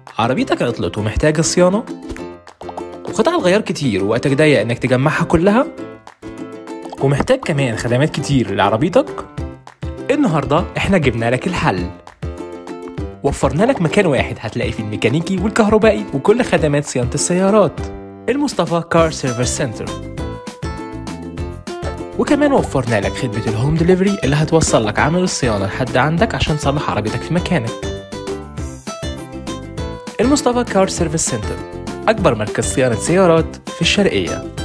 عربيتك عطلت ومحتاجة صيانة؟ وقطع الغيار كتير ووقتك ضيق انك تجمعها كلها؟ ومحتاج كمان خدمات كتير لعربيتك؟ النهاردة احنا جبنا لك الحل وفرنا لك مكان واحد هتلاقي فيه الميكانيكي والكهربائي وكل خدمات صيانة السيارات المصطفى كار سيرفيس سنتر وكمان وفرنا لك خدمة الهوم دليفري اللي هتوصل لك عامل الصيانة لحد عندك عشان تصلح عربيتك في مكانك المصطفى كار سيرفيس سنتر أكبر مركز صيانة سيارات في الشرقية